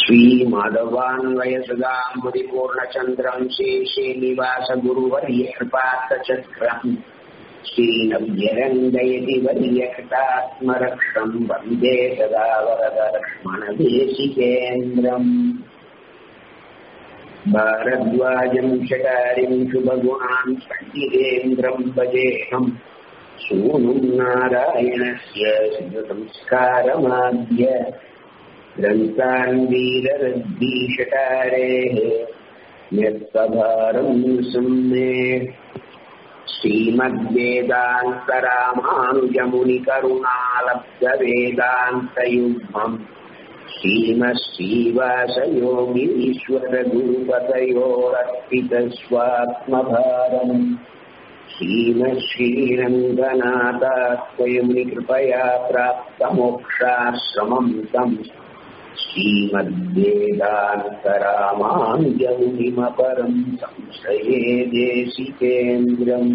श्रीमाधवान्वयसुधाम्बुधिपूर्णचन्द्रम् श्रीश्रीनिवासगुरुवर्यकृपार्थचक्रम् श्रीनव्यरङ्गयति वर्यकृतात्मरक्षम् वन्दे सदा वरदलक्ष्मणदेशिकेन्द्रम् भारद्वाजम् शकारिम् शुभगुणान् पण्डितेन्द्रम् भजेहम् सूनुम् नारायणस्य सुसंस्कारमाद्य ग्रन्थान् वीररद्दीशकारेः यत्सभारम् सम्मे श्रीमद्वेदान्तरामानुजमुनिकरुणालब्धवेदान्तयुग्मम् श्रीमश्रीवासयोगीश्वरगुरुपतयोरर्पितस्वात्मभारम् श्रीमश्रीरङ्गनाथात्वयमुनिकृपया प्राप्तमोक्षाश्रमम् तम् श्रीमद्वेदान्तरामानुजमुनिमपरम् संशये देशिकेन्द्रम्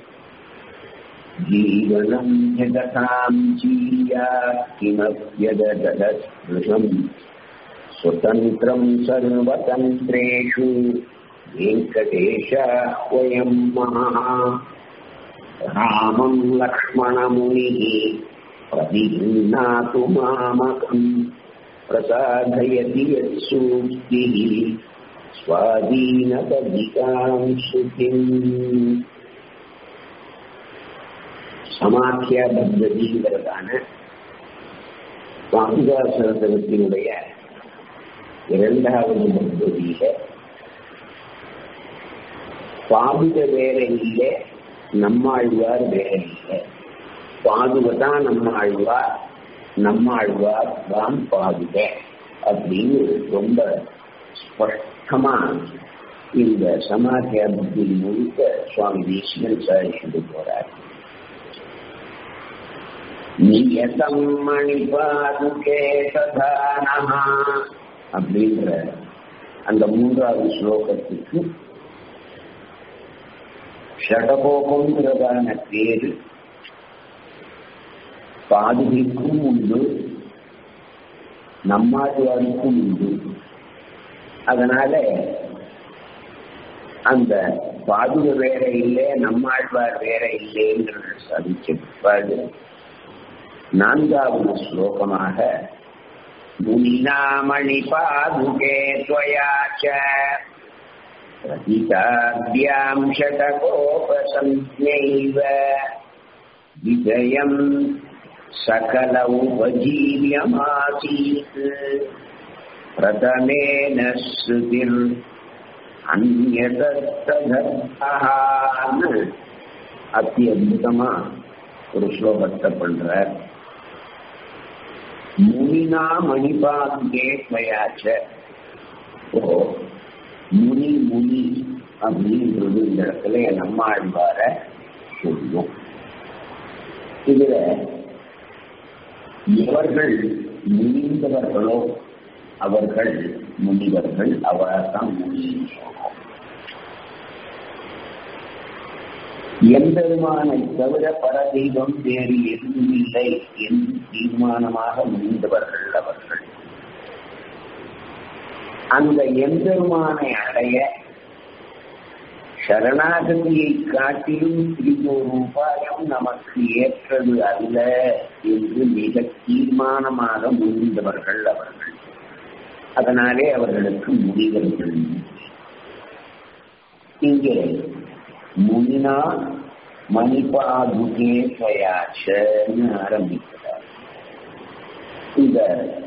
जीवनम् जगताम् जीया किमप्यददस्पृशम् स्वतन्त्रम् सर्वतन्त्रेषु वेङ्कटेशाह्वयम् महाः रामम् लक्ष्मणमुनिः प्रतिगृह्णातु मामकम् प्रसादयति यत्सूक्तिः स्वाधीनपदिकाम् श्रुतिम् சமாத்தியா பத்ததிங்கிறதான பாதுகாசனத்தினுடைய இரண்டாவது பத்ததியில பாதுக வேற இல்லை நம்மாழ்வார் வேற இல்லை பாதுகதான் நம்மாழ்வார் நம்மாழ்வார் தான் பாதுக அப்படின்னு ரொம்ப ஸ்பஷ்டமா இந்த சமாத்தியா புத்தி முழுக்க சுவாமி தேசிகன் சாதிச்சுட்டு போறார் நியதம் மணிபாதுகே சதானஹா அப்படின்ற அந்த மூன்றாவது ஸ்லோகத்துக்கு ஷடகோபங்கிறதான பேரு பாதுகைக்கும் உண்டு நம்மாழ்வாருக்கும் உண்டு அதனால அந்த பாதுக வேற இல்லை நம்மாழ்வார் வேற இல்லைங்கிறத சாதிச்சிருப்பாரு நான்காவது ஸ்லோகமாக முனிநாமணி பாதுகே துவயாச்ச प्रतिताभ्याम् शतकोपसंज्ञैव विजयम् सकल उपजीव्यमासीत् प्रथमेन श्रुतिर् अन्यतस्तदर्थः அத்தியுத்தமா ஒரு ஸ்லோகத்தை பண்றார் முனினா மணிபாங்கே பயாச்ச ஓ முனி முனி அப்படின்றது இந்த இடத்துல நம்மாழ்வார சொல்லும் இதுல எவர்கள் முனிந்தவர்களோ அவர்கள் முனிவர்கள் அவர்தான் முனின்னு சொல்றோம் எம்பெருமானை தவிர பரதெய்வம் வேறு எதுவும் இல்லை என்று தீர்மானமாக முனிந்தவர்கள் அவர்கள் அந்த எம்பெருமானை அடைய சரணாகதியை காட்டிலும் திரும்பொரு உபாயம் நமக்கு ஏற்றது அல்ல என்று மிக தீர்மானமாக முன்னிந்தவர்கள் அவர்கள் அதனாலே அவர்களுக்கு முடிவர்கள் இங்கே முனினா மணிபாதுகே பயாச்சன்னு ஆரம்பிக்கிறார் இந்த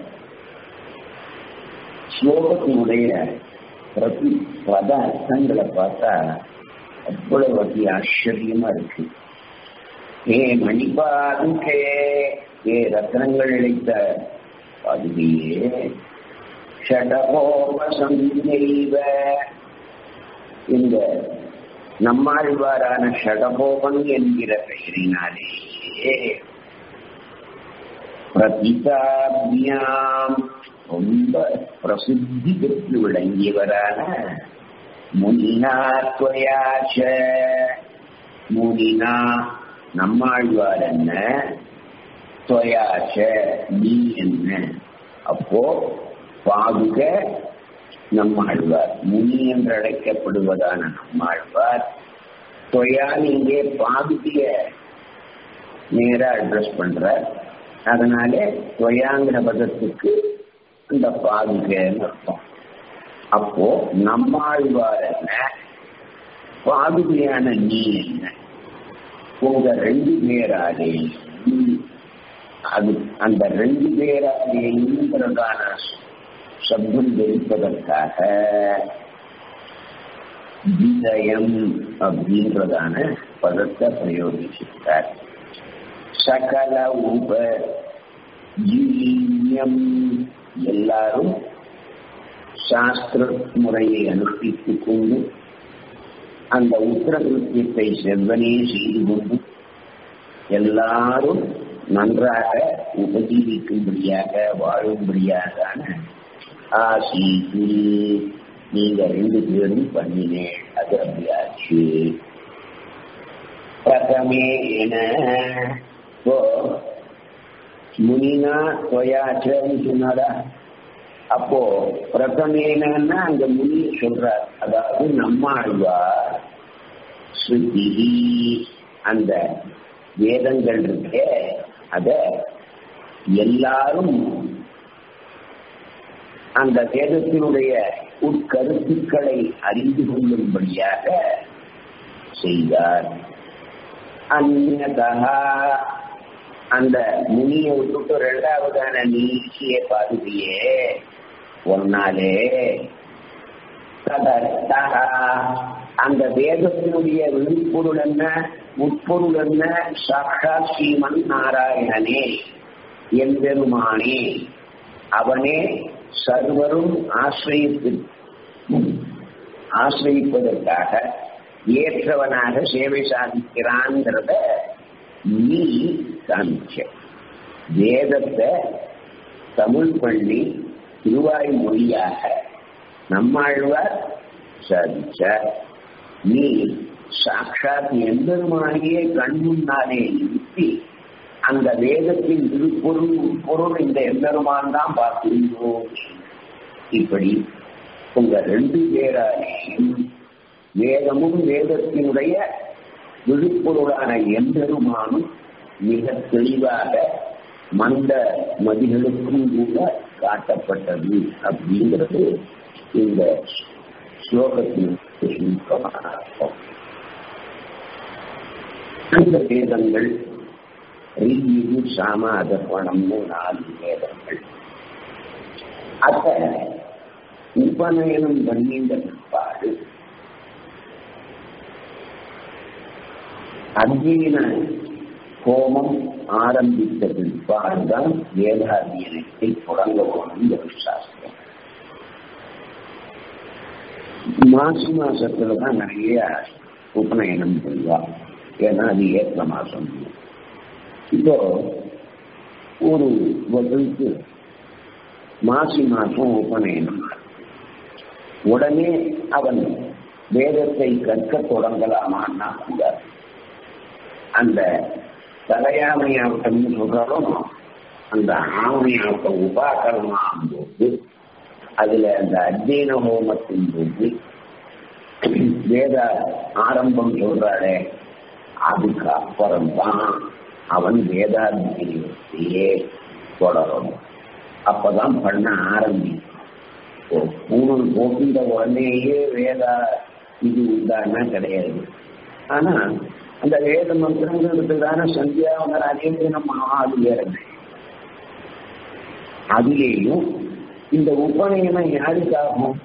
ஸ்லோகத்தினுடைய பிரதி பத அர்த்தங்களை பார்த்தா அவ்வளவு அதி ஆச்சரியமா இருக்கு ஏ மணிபாதுகே ஏ ரத்னங்கள் இழைத்த பாதுகையே ஷடகோபசங்கெய்வ இந்த நம்மாழ்வாரான ஷடகோபன் என்கிற பெயரினாலேயே பிரதிதாபியாம் ரொம்ப பிரசித்தி பெற்று விளங்கியவரான முனினா துவயாச்ச முனினா நம்மாழ்வார் என்ன துவயாச்ச நீ என்ன அப்போ பாதுக நம்மாழ்வார் முனி என்று அழைக்கப்படுவதான நம்மாழ்வார் தொயால் இங்கே பாதுகிய நேரா அட்ரஸ் பண்றார் அதனால தொயாங்கிற பதத்துக்கு இந்த பாதுகன்னு அர்த்தம் அப்போ நம்மாழ்வார் என்ன பாதுகையான நீ என்ன உங்க ரெண்டு பேராலேயும் அது அந்த ரெண்டு பேராலேயும்ன்றதான சப்தம் தெரிப்பதற்காக விதயம் அப்படின்றதான பதத்தை பிரயோகிச்சிருக்கார் சகல உப ஜீவியம் எல்லாரும் சாஸ்திர முறையை அனுஷ்டித்துக் கொண்டு அந்த உத்தரகிருத்தியத்தை செவ்வனே செய்து கொண்டு எல்லாரும் நன்றாக உபஜீவிக்கும்படியாக வாழும்படியாக ஆசீது நீங்க ரெண்டு பேரும் பண்ணினேன் அது அப்படியாச்சு பிரதமே என முனினா தொயாச்சன்னு சொன்னாரா அப்போ பிரதமேனா அங்க முனி சொல்றார் அதாவது நம்மாழ்வார் ஸ்ருதி அந்த வேதங்கள் இருக்கே அத எல்லாரும் அந்த வேதத்தினுடைய உட்கருத்துக்களை அறிந்து கொள்ளும்படியாக செய்தார் அந்நதா அந்த முனியை விட்டுட்டு ரெண்டாவதான நீச்சியை பாதுகையே ஒன்னாலே அந்த வேதத்தினுடைய வெளிப்பொருள் என்ன உட்பொருள் என்ன சாட்சா ஸ்ரீமன் நாராயணனே எம்பெருமானே அவனே சர்வரும் ஆசிரியத்து ஆசிரியிப்பதற்காக ஏற்றவனாக சேவை சாதிக்கிறான்ங்கிறத நீ காமிச்ச வேதத்தை தமிழ் பண்ணி திருவாய் மொழியாக நம்மாழ்வார் சாதிச்ச நீ சாட்சாத் எம்பெருமானியே கண் முன்னாலே நிறுத்தி அந்த வேதத்தின் திருப்பொருள் பொருள் இந்த எம்பெருமான் தான் பார்க்கிறோம் இப்படி உங்க ரெண்டு பேராலேயும் வேதமும் வேதத்தினுடைய விழுப்பொருளான எம்பெருமானும் மிக தெளிவாக மந்த மதிகளுக்கும் கூட காட்டப்பட்டது அப்படிங்கிறது இந்த ஸ்லோகத்தின் சுருக்கமான அர்த்தம் அந்த வேதங்கள் ரிஜிவு சாம அதர்வணம்னு நாலு வேதங்கள் அத உபநயனம் பண்ணின்ற பிற்பாடு அத்வீன ஹோமம் ஆரம்பித்த பிற்பாடுதான் வேதாத்தியனத்தை தொடங்க போகணும் ஒரு சாஸ்திரம் மாசி மாசத்துல தான் நிறைய உபநயனம் பண்ணுவா ஏன்னா அது ஏற்ற மாசம் இப்போ ஒரு வகுப்புக்கு மாசி மாசம் உபநயனம் உடனே அவன் வேதத்தை கற்க தொடங்கலாமான்னா கூடாது அந்த தலையாமையாவட்டம்னு சொல்றாலும் அந்த ஆமையாவட்டம் உபாகரணம் போது அதுல அந்த அத்தியன ஹோமத்தின் போது வேத ஆரம்பம் சொல்றாளே அதுக்கு அப்புறம்தான் அவன் வேதாத்தியத்தையே தொடரணும் அப்பதான் பண்ண ஆரம்பிக்கும் பூணல் போகின்ற உடனேயே வேதா இது உண்டானா கிடையாது ஆனா அந்த வேத மந்திரங்களுக்கு தானே சந்தியாவனர் அதே நம்ம ஆது வேற அதிலேயும் இந்த உபநயனம் யாருக்காகும்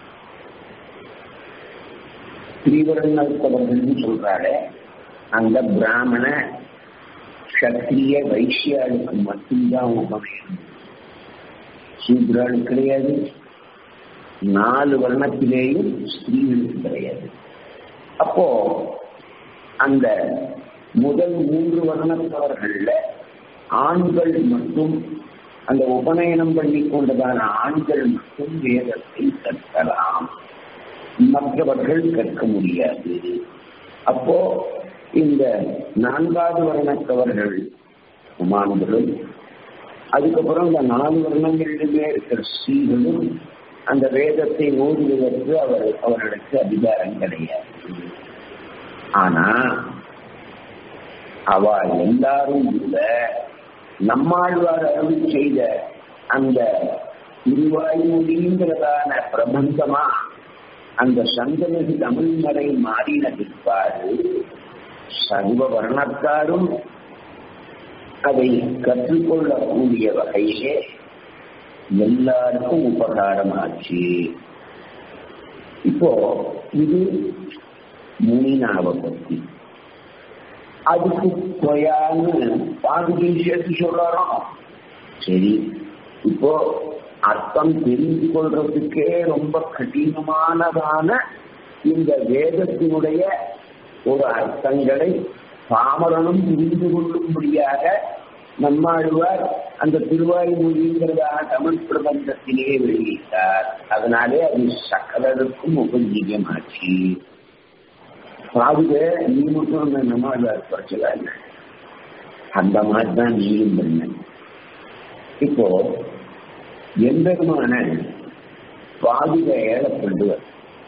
ஸ்ரீவரன் சொல்றாரு அந்த பிராமண சத்திரிய வைசியாளுக்கு மட்டும்தான் உபநயனம் சூத்ராளுக்கு கிடையாது நாலு வர்ணத்திலேயும் ஸ்திரீகளுக்கு கிடையாது அப்போ அந்த முதல் மூன்று வர்ணத்தவர்கள்ல ஆண்கள் மட்டும் அந்த உபநயனம் பண்ணி கொண்டதான ஆண்கள் மட்டும் வேதத்தை கற்கலாம் மற்றவர்கள் கற்க முடியாது அப்போ இந்த நான்காவது வர்ணத்தவர்கள் குமான்களும் அதுக்கப்புறம் இந்த நாலு வர்ணங்களிலுமே இருக்கிற ஸ்ரீகளும் அந்த வேதத்தை ஓதுவதற்கு அவர் அவர்களுக்கு அதிகாரம் கிடையாது ஆனா அவ எல்லாரும் கூட நம்மாழ்வார் அருள் செய்த அந்த திருவாயுமொழிங்கிறதான பிரபந்தமா அந்த சந்தனது தமிழ்மறை மாறின பிற்பாடு சர்வ வர்ணத்தாரும் அதை கற்றுக்கொள்ளக்கூடிய வகையிலே எல்லாருக்கும் உபகாரமாச்சு இப்போ இது முனினாவை பத்தி அதுக்கு கொயான்னு பாதுகை சேர்த்து சொல்றாரோ சரி இப்போ அர்த்தம் தெரிந்து கொள்றதுக்கே ரொம்ப கடினமானதான இந்த வேதத்தினுடைய ஒரு அர்த்தங்களை பாமரனும் புரிந்து கொள்ளும்படியாக நம்மாழ்வார் அந்த திருவாய்மொழிங்கிறதான தமிழ் பிரபந்தத்திலே வெளியிட்டார் அதனாலே அது சகலருக்கும் உபஜீகமாச்சு பாதுக நீ மட்டும் அந்த நம்மாழ்வார் படிச்சதா இல்லை அந்த மாதிரி தான் நீயும் பண்ண இப்போ எந்தெருமான பாதுக ஏழப்படுவர்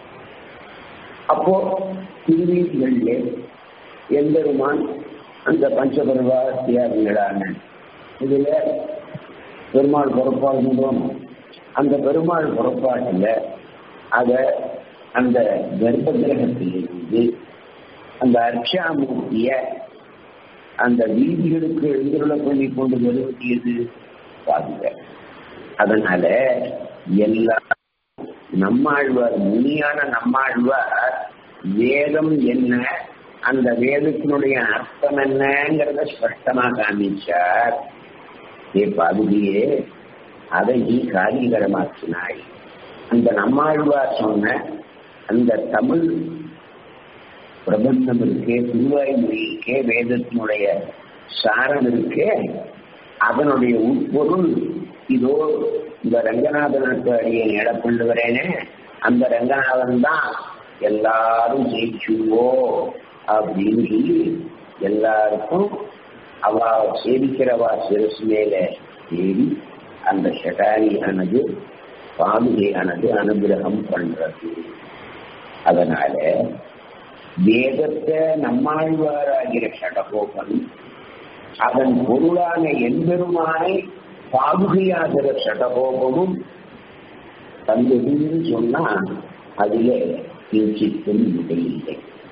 அப்போ திருவீதிகளிலே எம்பெருமான் அந்த பஞ்சபருவா தியாகிகளான இதுல பெருமாள் புறப்பாடுகிறோம் அந்த பெருமாள் புறப்பாட்டில் அத அந்த கர்ப்ப கிரகத்திலிருந்து அந்த அர்ச்சாமூர்த்திய அந்த வீதிகளுக்கு எழுந்துள்ள பண்ணி கொண்டு வருவதியது பாதுக அதனால எல்லா நம்மாழ்வார் முனியான நம்மாழ்வார் வேதம் என்ன அந்த வேதத்தினுடைய அர்த்தம் என்னங்கிறத ஸ்பஷ்டமா காமிச்சார் ஏ பாதுகியே அதை நீ காரியகரமாக்கினாய் அந்த நம்மாழ்வார் சொன்ன அந்த தமிழ் பிரபந்தம் இருக்கே திருவாய்மொழி இருக்கே வேதத்தினுடைய சாரம் இருக்கே அதனுடைய உட்பொருள் இதோ இந்த ரங்கநாதனுக்கு அடியை இடப்பள்ளுவரேனே அந்த ரங்கநாதன் தான் எல்லாரும் ஜெயிச்சுவோ அப்படின்னு சொல்லி எல்லாருக்கும் அவ சேவிக்கிறவா சிரசு மேல ஏறி அந்த ஷடாரியானது பாதுகையானது அனுகிரகம் பண்றது அதனால வேதத்தை நம்மாழ்வாராகிற ஷடகோபன் அதன் பொருளான எம்பெருமானை பாதுகையாகிற ஷடகோபமும் தந்ததுன்னு சொன்னா அதிலே கிஞ்சித்தும் இல்லை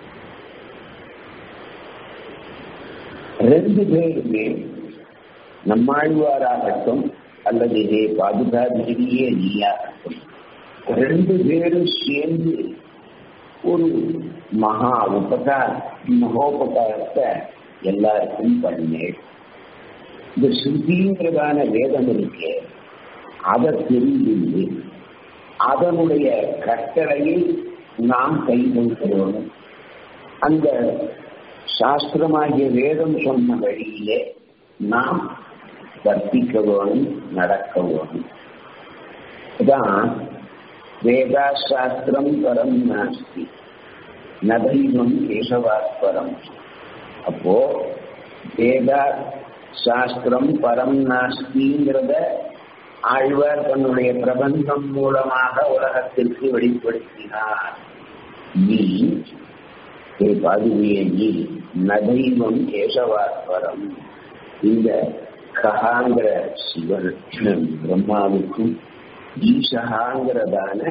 ரெண்டு பேருமே நம்மாழ்வாராகட்டும் அல்லது இதே பாதுகாதிரியே நீயாகட்டும் ரெண்டு பேரும் சேர்ந்து ஒரு மகா உபகார மகோபகாரத்தை எல்லாருக்கும் பண்ணேன் இந்த ஸ்ருதிங்கிறதான வேதம் இருக்கு அதை தெரிந்து அதனுடைய கட்டளையை நாம் கைகொள்கிறோம் அந்த சாஸ்திரமாகிய வேதம் சொன்ன வழியிலே நாம் வர்த்திக்க வேணும் நடக்க வேணும் இதான் வேதா சாஸ்திரம் பரம் நாஸ்தி நதைவம் கேசவாஸ்பரம் அப்போ வேதா சாஸ்திரம் பரம் நாஸ்திங்கிறத ஆழ்வார் தன்னுடைய பிரபந்தம் மூலமாக உலகத்திற்கு வெளிப்படுத்தினார் நீ ஏ பாதுகையே நீ நதைவம் கேசவாஸ்வரம் இந்த கஹாங்கிற சிவன் பிரம்மாவுக்கும் ஈசகாங்கிறதான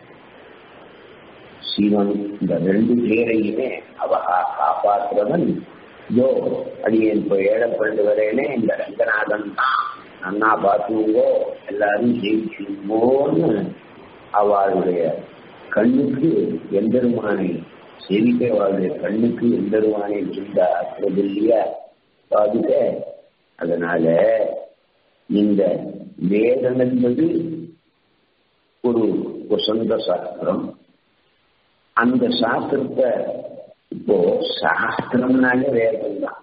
சிவன் இந்த ரெண்டு பேரையுமே அவகா காப்பாற்றுறவன் யோ அடியேன் இப்போ ஏழப்பண்டு வரேனே இந்த ரங்கநாதன் தான் நன்னா பார்த்துங்கோ எல்லாரும் ஜெயிச்சுங்கோன்னு அவளுடைய கண்ணுக்கு எம்பெருமானை சேவிக்கிறவாளுடைய கண்ணுக்கு எம்பெருமானை இருந்தா இல்லையா பாதுக அதனால இந்த வேதம் என்பது ஒரு வசந்த சாஸ்திரம் அந்த சாஸ்திரத்தை இப்போ சாஸ்திரம்னாலே வேதம் தான்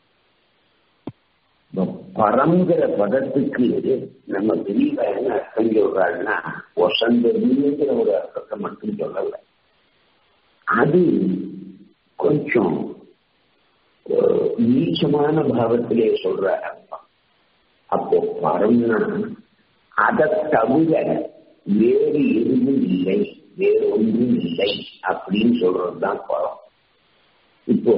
பரங்கிற பதத்துக்கு நம்ம தெரியல என்ன அர்த்தம் சொல்றாருன்னா வசந்ததுங்கிற ஒரு அர்த்தத்தை மட்டும் சொல்லல அது கொஞ்சம் நீச்சமான பாவத்திலே சொல்ற அர்த்தம் அப்போ பரம்னா அதை தவிர வேறு எதுவும் இல்லை வேறு ஒன்றும் இல்லை அப்படின்னு சொல்றதுதான் பரம் இப்போ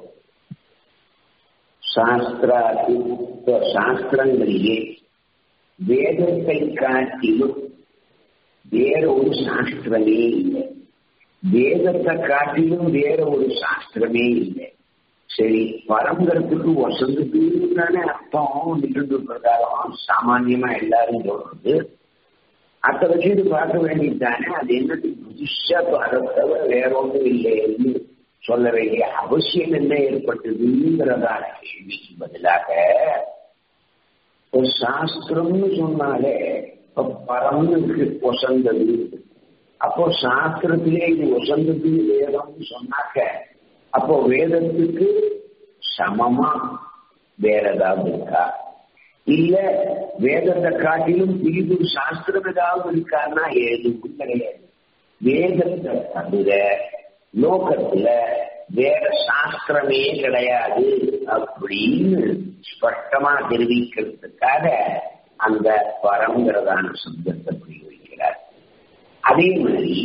சாஸ்திராதி சாஸ்திரங்களிலே வேதத்தை காட்டிலும் வேற ஒரு சாஸ்திரமே இல்லை வேதத்தை காட்டிலும் வேற ஒரு சாஸ்திரமே இல்லை சரி பரம்பரத்துக்கு வசந்துக்கு தானே அர்த்தம் நிகழ்ந்து பிரகாரம் சாமான்யமா எல்லாரும் சொல்றது அதை வச்சுட்டு பார்க்க வேண்டியது தானே அது என்னது புதுசா தவிர வேற ஒன்றும் இல்லைன்னு சொல்ல வேண்டிய அவசியம் என்ன ஏற்பட்டதுங்கிறதான கேள்விக்கு பதிலாக ஒரு சாஸ்திரம்னு சொன்னாலே பரம்னு வசந்தது அப்போ சாஸ்திரத்திலே இது வசந்தது வேதம்னு சொன்னாக்க அப்போ வேதத்துக்கு சமமா வேற ஏதாவது இருக்கா இல்ல வேதத்தை காட்டிலும் பிரிவு சாஸ்திரம் ஏதாவது இருக்கான்னா எதுவும் கிடையாது வேதத்தை தவிர லோகத்துல வேற சாஸ்திரமே கிடையாது அப்படின்னு ஸ்பஷ்டமா தெரிவிக்கிறதுக்காக அந்த பரங்கிறதான சப்தத்தை பிரயோகிக்கிறார் அதே மாதிரி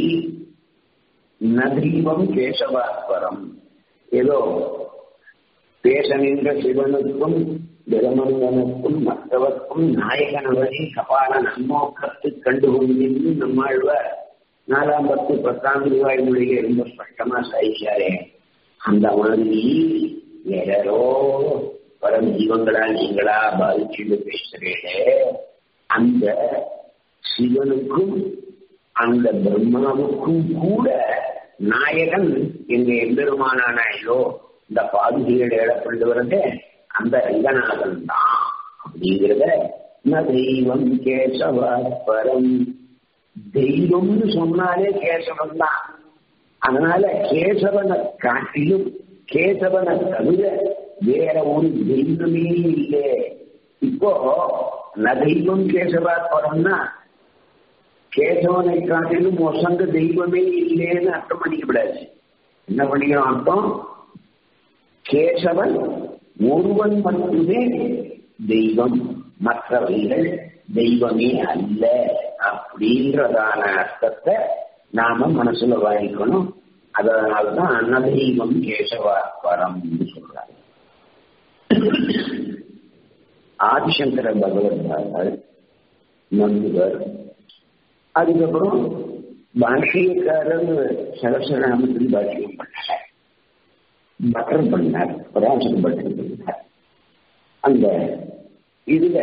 நதீபம் கேசவாஸ்வரம் ஏதோ பேசனின்ற சிவனுக்கும் பிரமந்தனுக்கும் மற்றவர்க்கும் நாயகனவரே கபால நன்னோக்கத்து கண்டுகொண்டு நம்மாழ்வார் நாலாம் பத்து பத்தாம் ரூபாய் மொழியில ரொம்ப ஸ்பஷ்டமா சாதிச்சாரே அந்த மாதிரி யாரோ பரம் ஜீவங்களா நீங்களா பாதிச்சுட்டு பேசுறீங்களே அந்த சிவனுக்கும் அந்த பிரம்மாவுக்கும் கூட நாயகன் எங்க எம்பெருமானானாயோ இந்த பாதுகையோட இடப்பட்டு வரது அந்த ரங்கநாதன் தான் அப்படிங்கிறத தெய்வம் கேசவ பரம் தெய்வம்னு சொன்னாலே கேசவன் தான் அதனால கேசவனை காட்டிலும் கேசவனை தவிர வேற ஒரு தெய்வமே இல்லை இப்போ நதெய்வம் கேசவா பரம்னா கேசவனை காட்டிலும் ஒசந்த தெய்வமே இல்லைன்னு அர்த்தம் பண்ணிக்கப்படாது என்ன பண்ணிக்கணும் அர்த்தம் கேசவன் ஒருவன் மட்டுமே தெய்வம் மற்றவைகள் தெய்வமே அல்ல அப்படின்றதான அர்த்தத்தை நாம மனசுல வாங்கிக்கணும் அதனாலதான் அன்னதெய்வம் கேசவா பரம்னு சொல்றாங்க ஆதிசங்கர பகவத்பாதர் நம்புவர் அதுக்கப்புறம் பாஷ்யக்காரர் சரஸ்வராமத்தில் பாஷ்யம் பண்ணார் பட்டர் பண்ணார் பராசர் பட்டர் பண்ணார் அந்த இதுல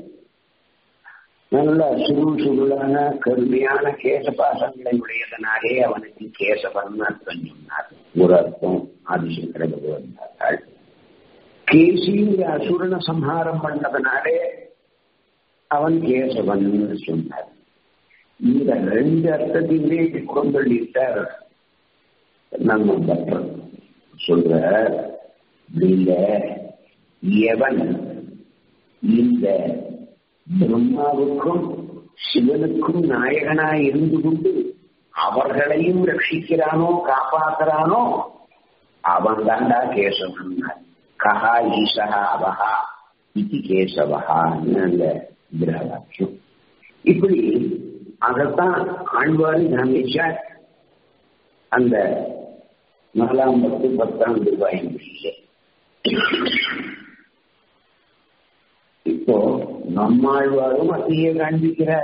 நல்ல சுருள் சுருளான கருமையான கேசபாசங்களை உடையதனாலே அவனுக்கு கேசவன் அர்த்தம் சொன்னார் ஒரு அர்த்தம் ஆதிசங்கர பகவந்தார்கள் கேசிங்கிற அசுரனை சம்ஹாரம் பண்ணதுனாலே அவன் கேசவன் சொன்னார் இந்த ரெண்டு அர்த்தத்தையுமே கொண்டள்ளிட்டார் நம்ம பட்டர் சொல்ற இல்ல எவன் இந்த பிரம்மாவுக்கும் சிவனுக்கும் நாயகனாய் இருந்து கொண்டு அவர்களையும் ரட்சிக்கிறானோ காப்பாத்துறானோ அவன் தாண்டா கேசவன் கஹா ஈசா அவஹா இது கேசவஹான்னு அந்த கிரகவாக்கியம் இப்படி அதைத்தான் ஆழ்வாரு காமிச்சார் அந்த நாலாம் பத்து பத்தாம் ரூபாய் இல்லை இப்போ நம்மாழ்வாரும் அதையே காண்பிக்கிறார்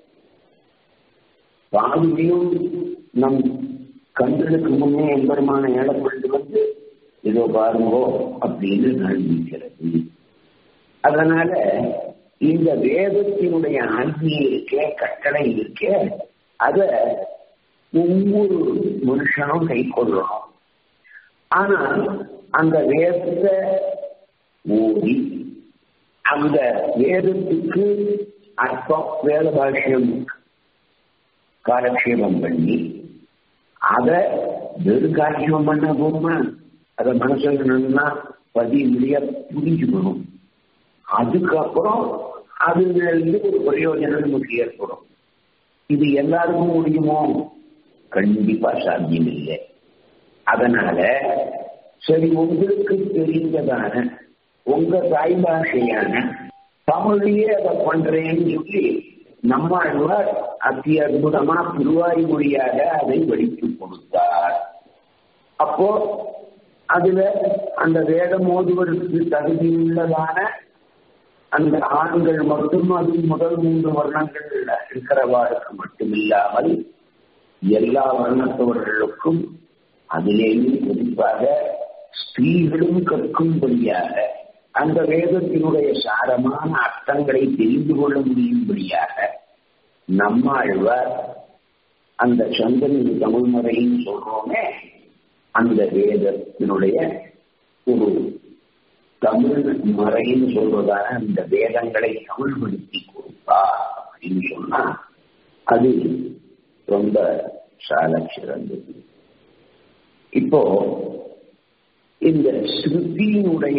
பாதுகையும் நம் கண்களுக்கு முன்னே எம்பெருமான ஏழப்பட்டு வந்து இதோ பாருங்கோ அப்படின்னு காண்பிக்கிறது அதனால இந்த வேதத்தினுடைய ஆண்மை இருக்கே கட்டளை இருக்கே அத ஒவ்வொரு மனுஷனும் கை கொள்ளணும் ஆனா அந்த வேதத்தை ஓடி அந்த வேதத்துக்கு அர்த்தம் வேத பாஷ்யம் காலக்ஷேபம் பண்ணி அதை வெறுகாட்சியம் பண்ண போமா அதை மனசுல நல்லா பதி முடிய புரிஞ்சுக்கணும் அதுக்கப்புறம் அதுல இருந்து ஒரு பிரயோஜனம் நமக்கு ஏற்படும் இது எல்லாருக்கும் முடியுமோ கண்டிப்பா சாத்தியம் இல்லை அதனால சரி உங்களுக்கு தெரிந்ததான உங்க தாய் பாஷையான தமிழ்லயே அதை பண்றேன்னு சொல்லி நம்மாழ்வார் அதி அற்புதமா திருவாய்மொழியாக அதை வெடித்து கொடுத்தார் அப்போ அதுல அந்த வேதம் ஓதுவதற்கு தகுதியுள்ளதான அந்த ஆண்கள் மட்டும் அது முதல் மூன்று வர்ணங்கள் இருக்கிறவாருக்கு மட்டுமில்லாமல் எல்லா வர்ணத்தவர்களுக்கும் அதிலேயே குறிப்பாக ஸ்திரீகளும் கற்கும்படியாக அந்த வேதத்தினுடைய சாரமான அர்த்தங்களை தெரிந்து கொள்ள முடியும்படியாக நம்மாழ்வார் அந்த சந்தனின் தமிழ் முறைன்னு சொல்றோமே அந்த வேதத்தினுடைய ஒரு தமிழ் மறைன்னு சொல்வதான அந்த வேதங்களை தமிழ்படுத்தி கொடுப்பா அப்படின்னு சொன்னா அது ரொம்ப சால சிறந்தது இப்போ இந்த ஸ்ருதியினுடைய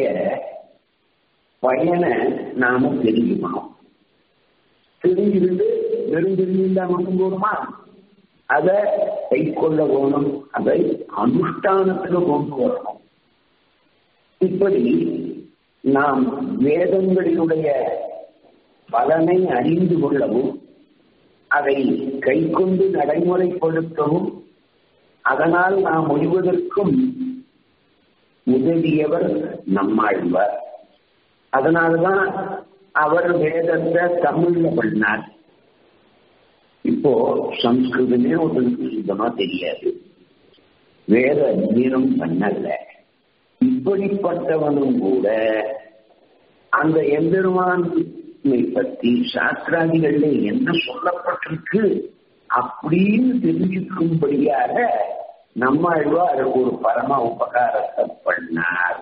பயனை நாம தெரிஞ்சுக்கணும் தெரிஞ்சுக்கிட்டு வெறும் தெரிஞ்சிருந்தா மட்டும் போதுமா அதை கை கொள்ள வேணும் அதை அனுஷ்டானத்துல கொண்டு வரணும் இப்படி நாம் வேதங்களினுடைய பலனை அறிந்து கொள்ளவும் அதை கை கொண்டு நடைமுறைப்படுத்தவும் அதனால் நாம் முடிவதற்கும் உதவியவர் நம்மாழ்வார் அதனால்தான் அவர் வேதத்தை தமிழ்ல பண்ணார் இப்போ சம்ஸ்கிருதமே ஒருத்தருக்கு சுத்தமா தெரியாது வேத அத்தியனம் பண்ணல இப்படிப்பட்டவனும் கூட அந்த எம்பெருமானை பற்றி சாஸ்திராதிகள்ல என்ன சொல்லப்பட்டிருக்கு அப்படின்னு தெரிஞ்சுக்கும்படியாக நம்மாழ்வார் ஒரு பரம உபகாரத்தை பண்ணார்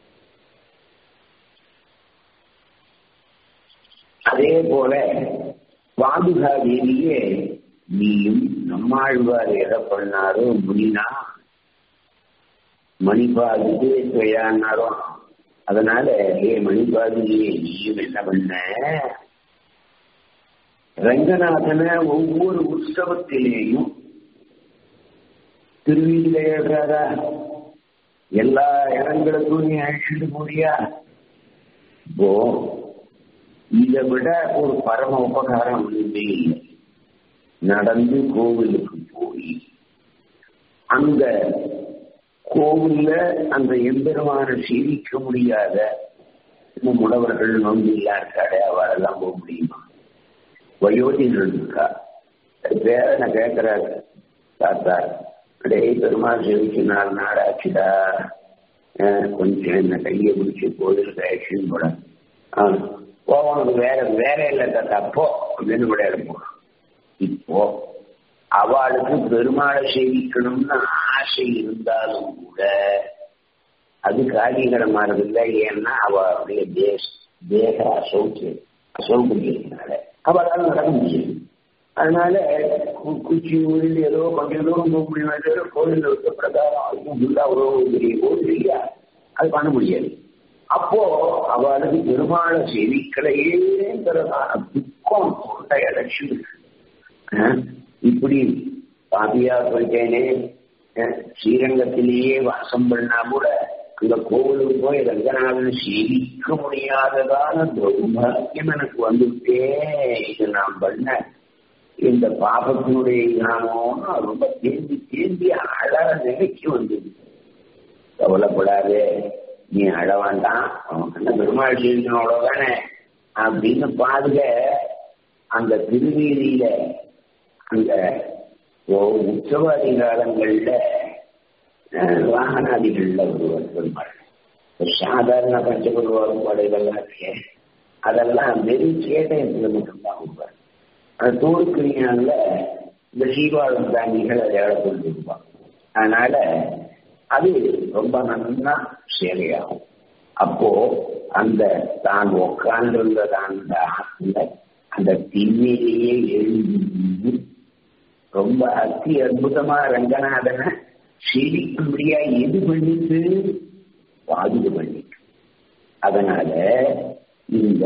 அதே போல பாதுகா தேவியே நீயும் நம்மாழ்வார் எதை பண்ணாரோ முனினா மணிபாதுக்கு துவையானாரோ அதனால ஏ மணிபாதுகியே நீயும் என்ன பண்ண ரங்கநாதன ஒவ்வொரு உற்சவத்திலேயும் திருவியில ஏறாரா எல்லா இடங்களுக்கும் நீ அழைச்சிட்டு போறியா இப்போ இதை விட ஒரு பரம உபகாரம் ஒன்றுமே இல்லை நடந்து கோவிலுக்கு போய் அந்த கோவில்ல அந்த எம்பெருமான சேவிக்க முடியாத இன்னும் உணவர்கள் நோம்பு இல்லாட்டாடே அவரெல்லாம் போக முடியுமா வயோதிகள் இருக்கா பேரனை கேட்கிறாரு தாத்தா டேய் பெருமாள் சேவிச்சு நாலு நாள் ஆச்சுடா கொஞ்சம் என்ன கையை பிடிச்சி கோயிலுக்கு ஆக்ஷன் போட போவனுக்கு வேற வேற இல்லை தாத்தா போ அப்படின்னு விளையாட போறான் இப்போ அவளுக்கு பெருமாளை சேவிக்கணும்னு ஆசை இருந்தாலும் கூட அது காரியகரமானதில்லை ஏன்னா அவளுடைய தேச தேக அசௌக்கியம் அசௌகரியத்தினால அவளால் நடக்க முடியும் அதனால குச்சி ஊரில் ஏதோ கொஞ்சம் தூரம் போக முடியும் கோயில் இருக்க பிரகாரம் அதுவும் ஃபுல்லா ஒரு பெரிய கோயில் இல்லையா அது பண்ண முடியாது அப்போ அவளுக்கு பெருமாளை சேவிக்கலையேங்கிறதான துக்கம் கொண்ட இலட்சி இப்படி பாபியா போயிட்டேனே ஸ்ரீரங்கத்திலேயே வாசம் பண்ணா கூட அந்த கோவிலுக்கு போய் ரங்கநாதன் சேவிக்க முடியாததான துர்பாக்கியம் எனக்கு வந்துட்டே இது நான் பண்ண இந்த பாபத்தினுடைய ஞானம்னு ரொம்ப தேந்தி தேந்தி அழற நிலைக்கு வந்தது கவலைப்படாதே நீ அழ வேண்டாம் அவனுக்கு என்ன பெருமாள் சேவிக்கணும் தானே அப்படின்னு பாருங்க அந்த திருநீதியில அந்த உற்சவாதி காலங்கள்ல வாகனாதிகள்ல ஒருவர் பெருமாள் சாதாரண பஞ்சபருவாரும் படைகள்லாம் இருக்கு அதெல்லாம் வெறும் சேதயத்துல மட்டும்தான் வருவார் அந்த தோடுக்கிரியான்ல இந்த சீவாளம் தாங்கிகள் அதை கொண்டு இருப்பாங்க அதனால அது ரொம்ப நன்னா சேவையாகும் அப்போ அந்த தான் உட்கார்ந்திருந்த அந்த ஆத்துல அந்த திண்ணையிலேயே எழுந்து ரொம்ப அத்தி அற்புதமா ரங்கநாதனை செழிக்கும்படியா எது பண்ணிட்டு பாதுகு பண்ணிட்டு அதனால இந்த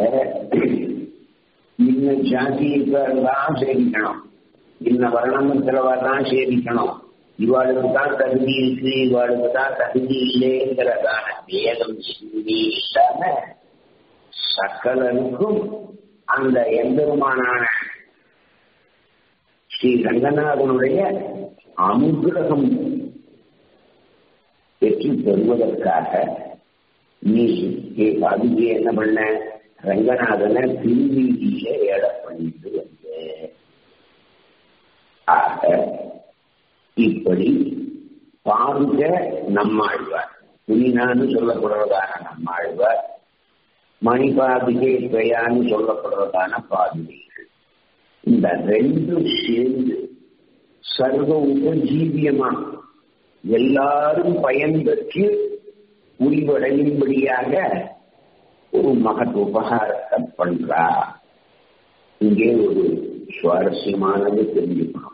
இன்ன ஜாதியெல்லாம் சேவிக்கணும் இன்ன வர்ணமத்திலவெல்லாம் சேவிக்கணும் இவாளுக்கு தான் தகுதி இருக்கு இவாளுக்கு தான் தகுதி இல்லைங்கிறதான வேதம் எதுவுமே இல்லாம சகலருக்கும் அந்த எம்பெருமானான ஸ்ரீ ரங்கநாதனுடைய அனுகிரகம் பெற்று பெறுவதற்காக நீ ஏ பாதிக்கு என்ன பண்ண ரங்கநாதனை திருவீதியில ஏட பண்ணிட்டு வந்து ஆக இப்படி பாருங்க நம்மாழ்வார் துணினான்னு சொல்லப்படுறதான நம்மாழ்வார் மணிபாதிகை பெயான்னு சொல்லப்படுறதான பாதுகைகள் இந்த ரெண்டும் சேர்ந்து சர்வ உபஜீவியமா எல்லாரும் பயன் பெற்று முடிவடையும்படியாக ஒரு மகத் உபகாரத்தை பண்றா இங்கே ஒரு சுவாரஸ்யமானது தெரிஞ்சுக்கணும்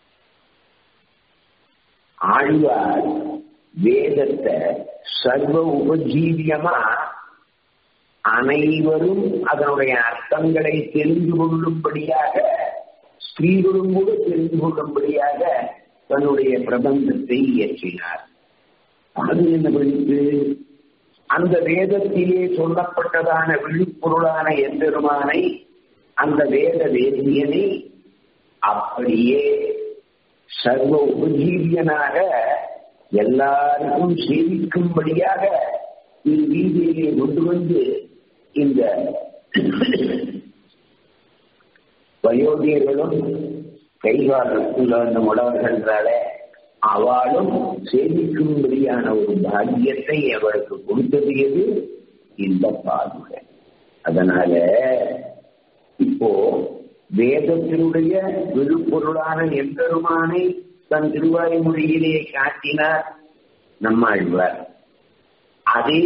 ஆழ்வார் வேதத்தை சர்வ உபஜீவியமா அனைவரும் அதனுடைய அர்த்தங்களை தெரிந்து கொள்ளும்படியாக ஸ்திரீகளும் கூட தெரிந்து கொள்ளும்படியாக தன்னுடைய பிரபந்தத்தை இயற்றினார் அது என்ன படித்து அந்த வேதத்திலே சொல்லப்பட்டதான விழுப்பொருளான எம்பெருமானை அந்த வேத வேதியனை அப்படியே சர்வ உபஜீவியனாக எல்லாருக்கும் சேவிக்கும்படியாக வீதியிலே கொண்டு வந்து இந்த வயோதியர்களும் கைகாலத்தில் அந்த உழவர்களால அவளும் சேமிக்கும்படியான ஒரு பாக்கியத்தை அவளுக்கு கொடுத்தது எது இந்த பாதுகை அதனால இப்போ வேதத்தினுடைய விழுப்பொருளான எம்பெருமானை தன் திருவாய்மொழியிலே காட்டினார் நம்மாழ்வார் அதே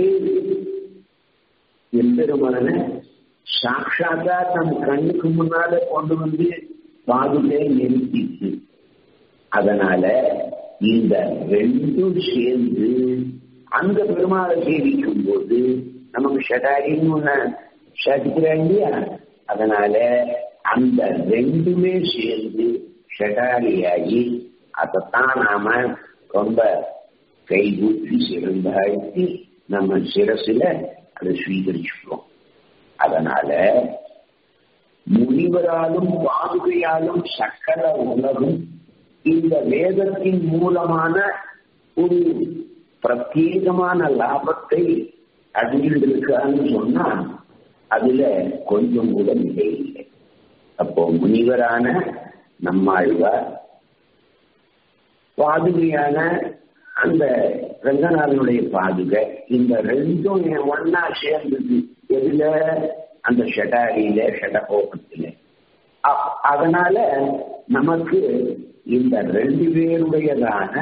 எம்பெருமான சாட்சாத்தா தம் கண்ணுக்கு முன்னால கொண்டு வந்து பாதுகை நிறுத்திச்சு அதனால இந்த ரெண்டும் சேர்ந்து அந்த பெருமாளை சேவிக்கும் போது நமக்கு ஷடாரின்னு ஒண்ணு ஷடிக்கிறாங்க இல்லையா அதனால அந்த ரெண்டுமே சேர்ந்து ஷடாரியாகி அதைத்தான் நாம ரொம்ப கைகூப்பி சிறந்தாழ்த்தி நம்ம சிரசுல அதை ஸ்வீகரிச்சுக்கிறோம் அதனால முனிவராலும் பாதுகையாலும் சக்கர உலகும் இந்த வேதத்தின் மூலமான ஒரு பிரத்யேகமான லாபத்தை அடைந்திருக்கான்னு சொன்னா அதுல கொஞ்சம் கூட நிலை இல்லை அப்போ முனிவரான நம்மாழ்வார் பாதுகையான அந்த ரங்கநாதனுடைய பாதுகை இந்த ரெண்டும் ஒன்னா சேர்ந்தது எதுல அந்த ஷடாரியில ஷடகோபத்தில அதனால நமக்கு இந்த ரெண்டு பேருடையதான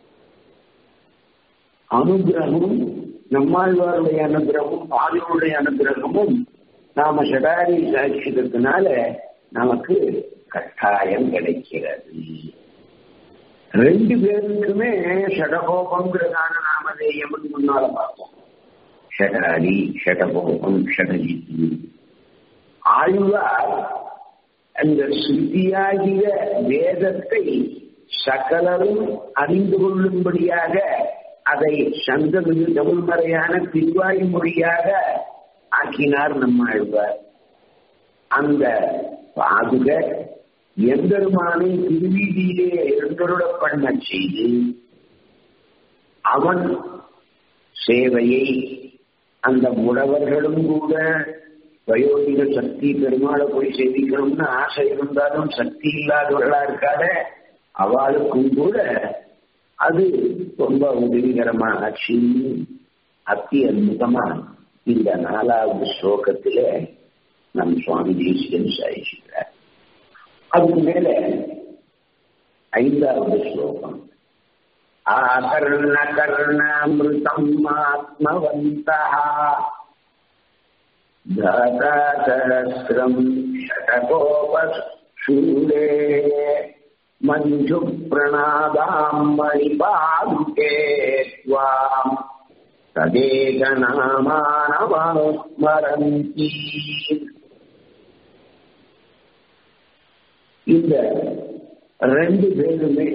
அனுகிரகமும் நம்மாழ்வாருடைய அனுகிரகமும் பாதுகளுடைய அனுகிரகமும் நாம ஷடாரி சாட்சிக்கிறதுனால நமக்கு கட்டாயம் கிடைக்கிறது ரெண்டு பேருக்குமே ஷடகோபங்கிறதான நாமதேயம்னு முன்னால பார்த்தோம் ஷடாரி ஷடகோபம் ஷடஜித்து ஆழ்வார் அந்த ஸ்ருதியாகிய வேதத்தை சகலரும் அறிந்து கொள்ளும்படியாக அதை சந்தமிகு தமிழ்மறையான திருவாய் மொழியாக ஆக்கினார் நம்ம ஆழ்வார் அந்த பாதுக எம்பெருமானை திருவீதியிலே எழுந்தருட பண்ண செய்து அவன் சேவையை அந்த முடவர்களும் கூட வயோதிக சக்தி பெருமாளை போய் சேவிக்கணும்னு ஆசை இருந்தாலும் சக்தி இல்லாதவர்களா இருக்காத அவளுக்கும் கூட அது ரொம்ப உதவிகரமா ஆச்சு அத்தி அற்புதமா இந்த நாலாவது ஸ்லோகத்தில நம் சுவாமி தேசிகன் சாதிச்சுக்கிறார் அதுக்கு மேல ஐந்தாவது ஸ்லோகம் ஆகர்ண கர்ணாமிருதம் ஆத்மவந்தா धातासहस्रम् शतकोपशूरे मञ्जुप्रणादाम् मणिपादुके त्वाम् तदेकनामानमस्मरन्ति இந்த ரெண்டு பேருமே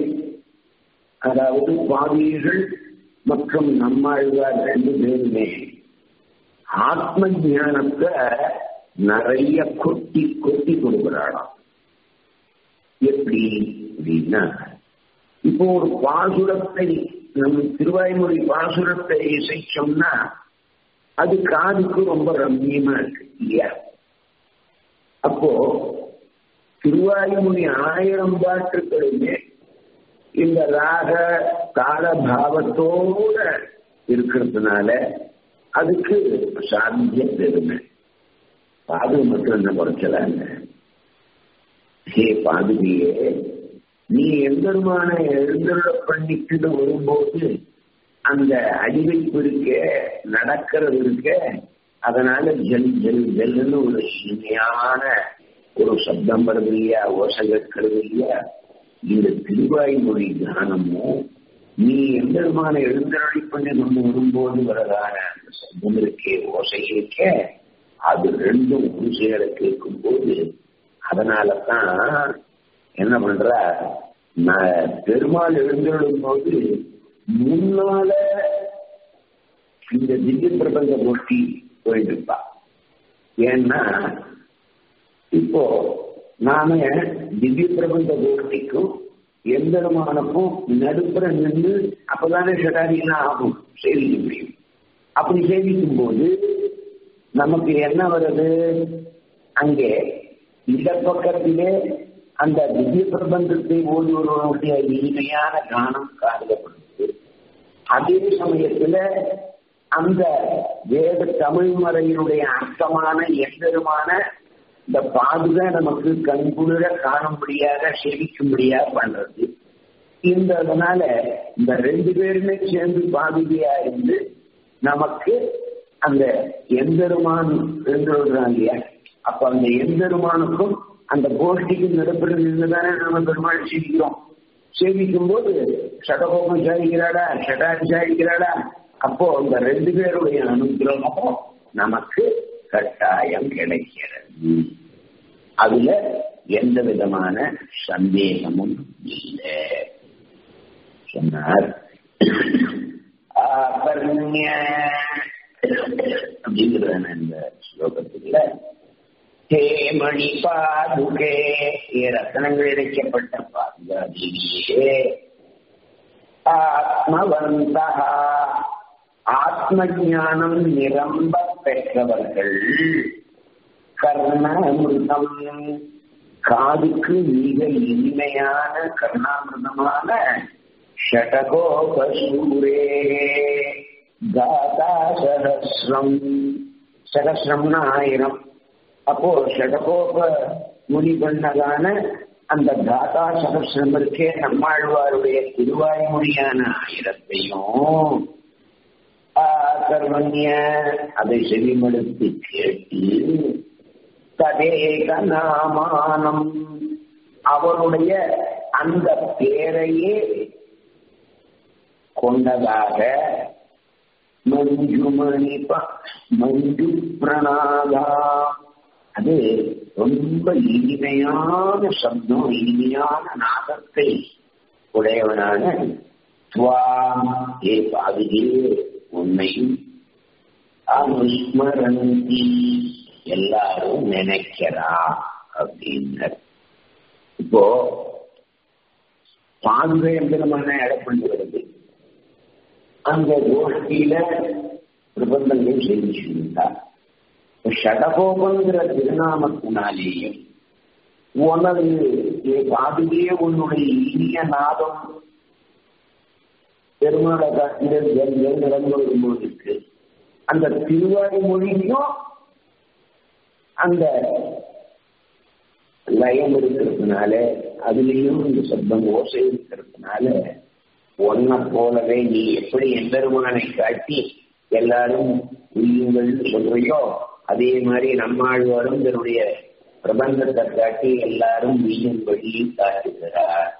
அதாவது பாவியர்கள் மற்றும் நம்மாழ்வார் ரெண்டு பேருமே ஆத்ம ஞானத்தை நிறைய கொட்டி கொட்டி கொடுக்கிறாளாம் எப்படி அப்படின்னா இப்போ ஒரு பாசுரத்தை நம்ம திருவாய்மொழி பாசுரத்தை இசைச்சோம்னா அது காதுக்கு ரொம்ப ரம்மியமா இருக்கு இல்லையா அப்போ திருவாய்மொழி ஆயிரம் பாட்டுகளுமே இந்த ராக கால பாவத்தோட இருக்கிறதுனால அதுக்கு சாத்திய பெருமை பாது மட்டும் என்ன குறைச்சலாங்க ஹே பாதுகையே நீ எம்பெருமான எழுந்தருள பண்ணிக்கிட்டு வரும்போது அந்த அடிவைப்பு இருக்க நடக்கிறது இருக்க அதனால ஜெல் ஜெல் ஜெல்லுன்னு ஒரு இனிமையான ஒரு சப்தம் வருது இல்லையா ஓசை கேட்கிறது இல்லையா இந்த திருவாய்மொழி தியானமும் நீ எம்பெருமான எழுந்தருளி பண்ணி கொண்டு வரும்போது வரதான அந்த சப்தம் இருக்கே ஓசை இருக்க அது ரெண்டும் ஒரு சேர கேட்கும் போது அதனால தான் என்ன பண்ற நான் பெருமாள் எழுந்தருளும் போது முன்னால இந்த திவ்ய பிரபஞ்ச கோஷ்டி போயிட்டு இருப்பா ஏன்னா இப்போ நாம திவ்ய பிரபஞ்ச கோஷ்டிக்கும் எந்தெருமானுக்கும் நடுப்புற நின்று அப்பதானே ஷடாரியெல்லாம் ஆகும் சேவிக்க முடியும் அப்படி சேவிக்கும் போது நமக்கு என்ன வருது அங்கே இந்த பக்கத்திலே அந்த திவ்ய பிரபந்தத்தை ஓடி ஒருவனுடைய இனிமையான கானம் காதலப்படுது அதே சமயத்துல அந்த வேத தமிழ் மறையினுடைய அர்த்தமான எந்தருமான இந்த பாதுகா நமக்கு கண்குளிர காணும்படியாக சேவிக்கும்படியாக பண்றது இந்த அதனால இந்த ரெண்டு பேருமே சேர்ந்து பாதுகையா இருந்து நமக்கு அந்த எந்தருமான் என்று இல்லையா அப்ப அந்த எந்தருமானுக்கும் அந்த கோஷ்டிக்கு நடுப்புற நின்றுதானே நம்ம பெருமாள் சேவிக்கிறோம் சேவிக்கும் போது சடகோபம் சாதிக்கிறாடா ஷடாரி சாதிக்கிறாடா அப்போ அந்த ரெண்டு பேருடைய அனுகிரகமும் நமக்கு கட்டாயம் கிடைக்கிறது அதுல எந்த விதமான சந்தேகமும் இல்லை சொன்னார் அப்படிங்கிறத இந்த ஸ்லோகத்துல ஹே மணி பாதுகே ரத்தனங்கள் இழைக்கப்பட்ட பாதுகா தேவியே ஆத்மவந்தா ஆத்ம ஞானம் நிரம்ப பெற்றவர்கள் கர்ணாமிருதம் காதுக்கு மிக இனிமையான கர்ணாமிருதமான ஷடகோபசூரே தாதா சகசிரம் சகசிரம்னா ஆயிரம் அப்போ ஷடகோப முனி பண்ணதான அந்த தாத்தா சகசிரம் இருக்கே நம்மாழ்வாருடைய திருவாய்மொழியான ஆயிரத்தையும் கர்மண்ய அதை செவிமடுத்து கேட்டு ததேக நாமானம் அவருடைய அந்த பேரையே கொண்டதாக மஞ்சுமணி மஞ்சு பிரணாதா அது ரொம்ப இனிமையான சப்தம் இனிமையான நாதத்தை உடையவனான துவாம் ஏ பாதுகே உன்னையும் அனுஸ்மரந்தி எல்லாரும் நினைக்கிறா அப்படின்னார் இப்போ பாதுகை எம்பெருமான இடப்பட்டு வருது அந்த கோஷ்டியில பிரபந்தங்கள் செஞ்சிருந்தார் ஷடகோபங்கிற திருநாமத்தினாலேயும் உனது பாதுகே உன்னுடைய இனிய நாதம் பெருமாளை காட்டில் நடந்து வரும்போது இருக்கு அந்த திருவாய்மொழிக்கும் அந்த லயம் இருக்கிறதுனால அதுலேயும் இந்த சப்தம் ஓசை இருக்கிறதுனால ஒன்ன போலவே நீ எப்படி எம்பெருமானை காட்டி எல்லாரும் உயிர்கள்னு சொல்றியோ அதே மாதிரி நம்மாழ்வாரும் தன்னுடைய பிரபந்தத்தை காட்டி எல்லாரும் வீழும்படி காட்டுகிறார்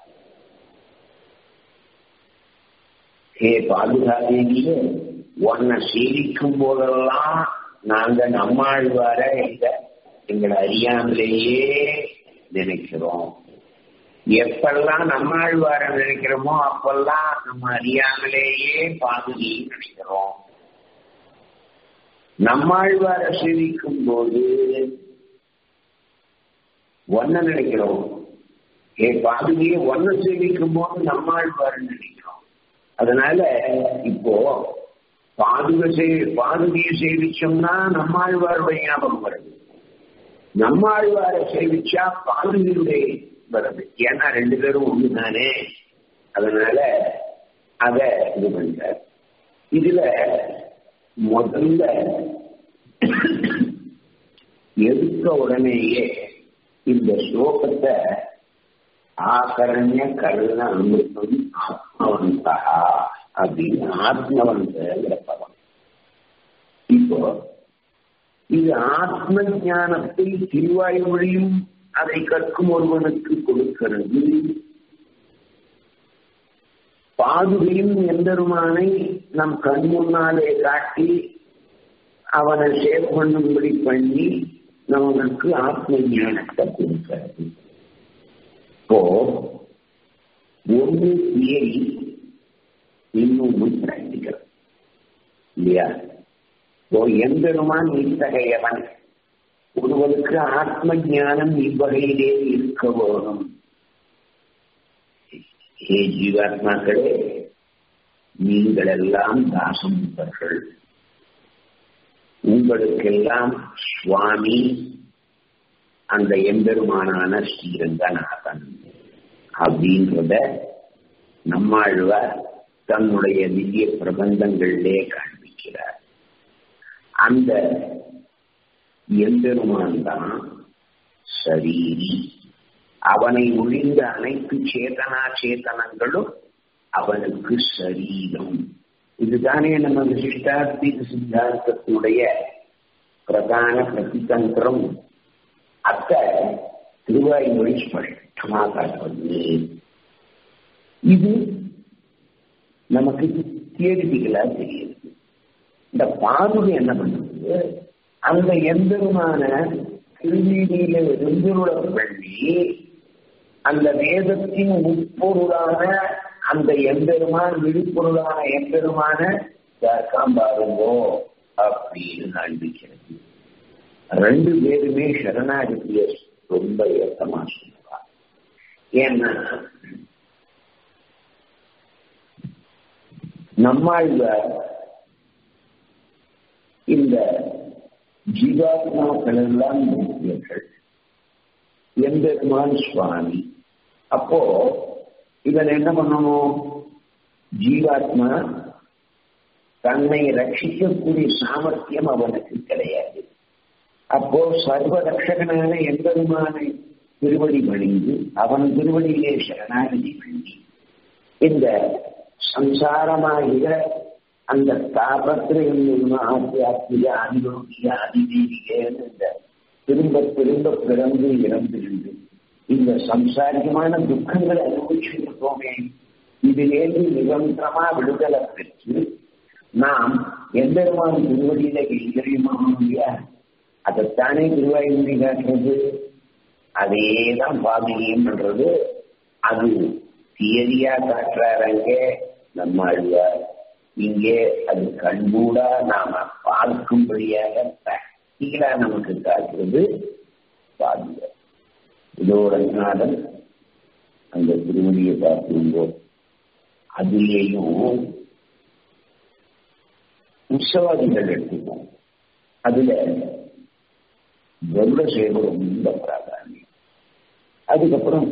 ஹே பாதுகாதேவியே உன்னை சேவிக்கும் போதெல்லாம் நாங்க நம்மாழ்வார எங்க எங்களை அறியாமலேயே நினைக்கிறோம் எப்பெல்லாம் நம்மாழ்வார நினைக்கிறோமோ அப்பெல்லாம் நம்ம அறியாமலேயே பாதுகையும் நினைக்கிறோம் நம்மாழ்வார சேவிக்கும் போது ஒன்ன நினைக்கிறோம் ஏ பாதுகையை ஒன்ன சேவிக்கும் போது நம்மாழ்வார் நினைக்கிறோம் அதனால இப்போ பாதுகை சே பாதுகையை சேவிச்சோம்னா நம்மாழ்வாருடைய ஞாபகம் வருது நம்மாழ்வார சேவிச்சா பாதுகையுடைய வருது ஏன்னா ரெண்டு பேரும் ஒண்ணு தானே அதனால அத இது பண்ற இதுல முதல்ல எடுத்த உடனேயே இந்த ஸ்லோகத்தை ஆகரண்ய கருண அமிர்தம் ஆத்மவந்தா அப்படின்னு ஆத்மவந்தங்கிற பதம் இப்போ இது ஆத்ம ஞானத்தை திருவாய் மொழியும் அதை கற்கும் ஒருவனுக்கு கொடுக்கிறது பாதுகையும் எந்தருமானை நம் கண் முன்னாலே காட்டி அவனை சேவ் பண்ணும்படி பண்ணி நமக்கு ஆத்ம ஞானத்தை கொடுக்கிறது இப்போ ஒன்று தியரி இன்னொன்று பிராக்டிக்கல் இல்லையா இப்போ எந்தெருமான் இத்தகையவன் ஒருவருக்கு ஆத்ம ஞானம் இவ்வகையிலே இருக்க வேணும் ஹே ஜீவாத்மாக்களே நீங்கள் எல்லாம் தாசமுத்தர்கள் உங்களுக்கெல்லாம் சுவாமி அந்த எம்பெருமானான ஸ்ரீரங்கநாதன் அப்படின்றத நம்மாழ்வார் தன்னுடைய திவ்ய பிரபந்தங்களிலே காண்பிக்கிறார் அந்த எம்பெருமான் தான் சரீரி அவனை ஒழிந்த அனைத்து சேதனா சேதனங்களும் அவனுக்கு சரீரம் இதுதானே நம்ம விசிஷ்டாத்மீக சித்தாந்தத்தினுடைய பிரதான பிரதிதந்திரம் அத்த திருவாய்மொழி ஸ்பஷ்டமாக காட்டுவது இது நமக்கு தியரிட்டிகளா தெரியுது இந்த பாதுகை என்ன பண்ணுது அந்த எந்தருமான திருநீதியில இருந்துள்ள பண்ணி அந்த வேதத்தின் உட்பொருளான அந்த எம்பெருமான் விழிப்பொருளான எம்பெருமான பாருங்கோ அப்படின்னு காண்பிக்கிறது ரெண்டு பேருமே சரணாகதிய ரொம்ப ஏத்தமா சொல்லுவார் ஏன்னா நம்மாழ்வார் இந்த ஜீவாத்மாக்கள் எல்லாம் முக்கியர்கள் எம்பெருமான் சுவாமி அப்போ இவன் என்ன பண்ணணும் ஜீவாத்மா தன்னை ரட்சிக்கக்கூடிய சாமர்த்தியம் அவனுக்கு கிடையாது அப்போ சர்வ ரட்சகனான எம்பெருமானை திருவடி பணிந்து அவன் திருவடியிலே சரணாகதி பண்ணி இந்த சம்சாரமாகிற அந்த தாபத்திரம் ஆத்தியாத்மிக அனுபவிய அதிதீவிகன்னு இந்த திரும்ப திரும்ப பிறந்து இறந்திருந்து இந்த சம்சாரிகமான துக்கங்களை அனுபவிச்சுருக்கோமே இதிலேருந்து நிரந்தரமா விடுதலை பெற்று நாம் எந்தெருமான திருவடியில கைங்கரியமா இல்லையா அதைத்தானே திருவாயுமொழி காட்டுறது அதேதான் பாதிரியம் பண்றது அது தியரியா காட்டுறாருங்க நம்ம அழுவார் இங்கே அது கண்கூடா நாம பார்க்கும்படியாக பிராக்டிகலா நமக்கு காட்டுறது பாதியம் இதோட நாதன் அந்த திருமணியை பார்க்கும்போது அதிலேயும் உற்சவாதிகள் எடுத்துப்போம் அதுல கருட சேவை ரொம்ப பிராதானியம் அதுக்கப்புறம்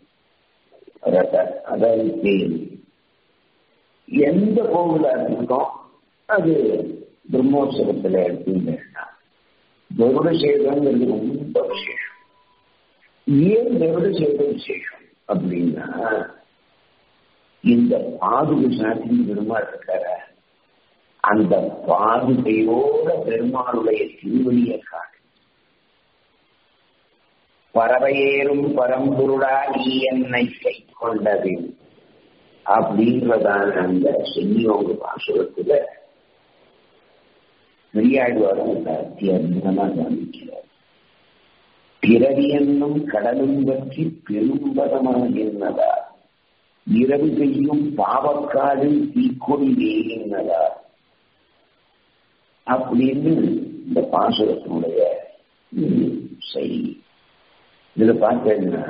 அதாவது தேன் எந்த கோவிலா இருக்கோம் அது பிரம்மோற்சவத்துல எடுத்துட்டா கருட சேவைங்கிறது ரொம்ப விசேஷம் ஏன் கருட சேவை விசேஷம் அப்படின்னா இந்த பாதுகு சாத்தின் பெருமாள் இருக்கார அந்த பாதுகையோட பெருமாளுடைய திருவடியை காட்டு பறவையேறும் பரம்பொருளா நீ என்னை கை கொண்டது அப்படின்றதான அந்த சென்னியோக பாசுரத்துல பெரியாழ்வாரும் இந்த அத்தியந்தமா கவனிக்கிறார் பிறவி என்னும் கடலும் பற்றி பெரும்பதமாக என்னதா இரவு செய்யும் பாவக்காடு தீக்கொடி வேகினதா அப்படின்னு இந்த பாசுரத்தினுடைய செய்தி இதுல பார்த்தீங்கன்னா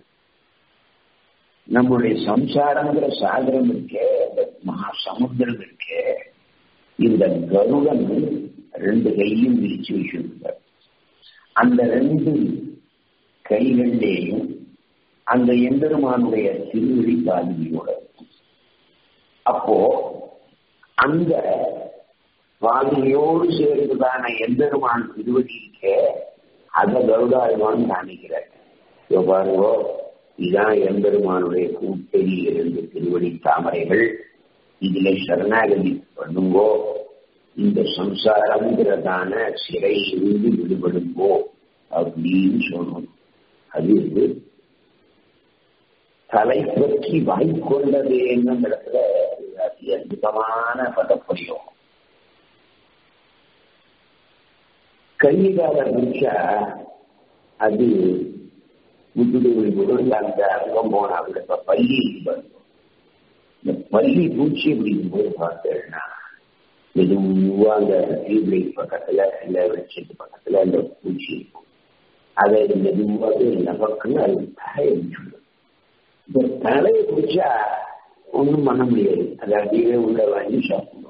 நம்மளுடைய சம்சாரங்கிற சாகரம் இருக்கே இந்த மகா சமுத்திரம் இருக்கே இந்த கருடன் ரெண்டு கையும் விரிச்சு வச்சிருந்தார் அந்த ரெண்டு கைகளிலேயும் அந்த எம்பெருமானுடைய திருவிழி பாதியோட அப்போ அந்த பாதியோடு சேர்ந்துதான எம்பெருமான் திருவடிக்கே அதை கருடாழ்வான் காணிக்கிறார் பாருங்கோ இதான் எம்பெருமானுடைய கூட்டணி இரண்டு திருவடி தாமரைகள் இதுல சரணாகதி பண்ணுங்கோ இந்த சம்சாரங்கிறதான சிறை இருந்து விடுபடுங்கோ அப்படின்னு சொல்லணும் அது தலை பற்றி வாய்க்கொண்டது என்னும் இடத்துல அதி அற்புதமான பதப்பிரயோகம் கைகால பிடிச்சா அது விட்டுடு விடுவது அந்த அங்கம் போனா இப்ப பள்ளி பண்ணும் இந்த பள்ளி பூச்சி அப்படிங்கும் போது பார்த்தேன்னா மெதுவா அந்த டியூப்லைட் பக்கத்துல இல்ல வெளிச்சத்து பக்கத்துல அந்த பூச்சி இருக்கும் அதை மெதுவாக நமக்குன்னு அது தலையை பிடிச்சிடும் இந்த தலையை பிடிச்சா ஒன்றும் பண்ண முடியாது அது அப்படியே உள்ள வாங்கி சாப்பிடுவாங்க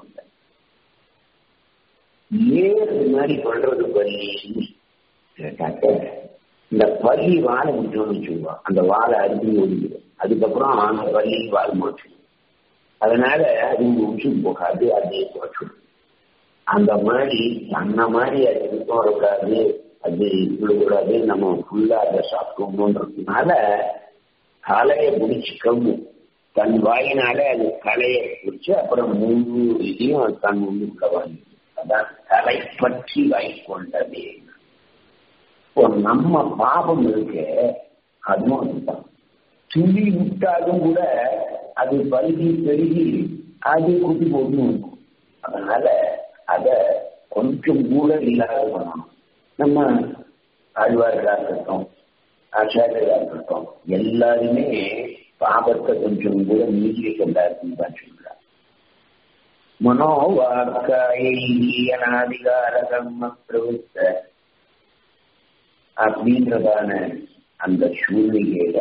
ஏன் இது மாதிரி பண்றது பள்ளி கேட்டாக்க இந்த பள்ளி வாழை விட்டோம்னு வச்சுக்குவோம் அந்த வாழை அறுத்து ஓடிடும் அதுக்கப்புறம் அந்த பள்ளி வால் மாற்றும் அதனால அது உச்சு போகாது அதே குறைச்சிடும் அந்த மாதிரி அந்த மாதிரி அது இருக்க வரக்கூடாது அது விடக்கூடாது நம்ம ஃபுல்லா அதை சாப்பிடணுன்றதுனால தலையை பிடிச்சிக்கவும் தன் வாயினால அது தலையை பிடிச்சு அப்புறம் மூணு இதையும் தன் உள்ளுக்குள்ள வாங்கி அதான் தலை பற்றி வாய்க்கொண்டதே இப்போ நம்ம பாபம் இருக்கு அதுவும் அதுதான் துளி விட்டாலும் கூட அது பருகி பெருகி அது குட்டி போட்டு இருக்கும் அதனால அத கொஞ்சம் கூட இல்லாத பண்ணணும் நம்ம ஆழ்வார்களா இருக்கட்டும் ஆச்சாரியர்களா இருக்கட்டும் எல்லாருமே பாபத்தை கொஞ்சம் கூட மீறி வைக்கின்றார்கள் தான் சொல்றார் மனோவாக்காயினாதிகார கர்ம பிரவృத்த அப்படின்றதான அந்த சூழ்நிலையில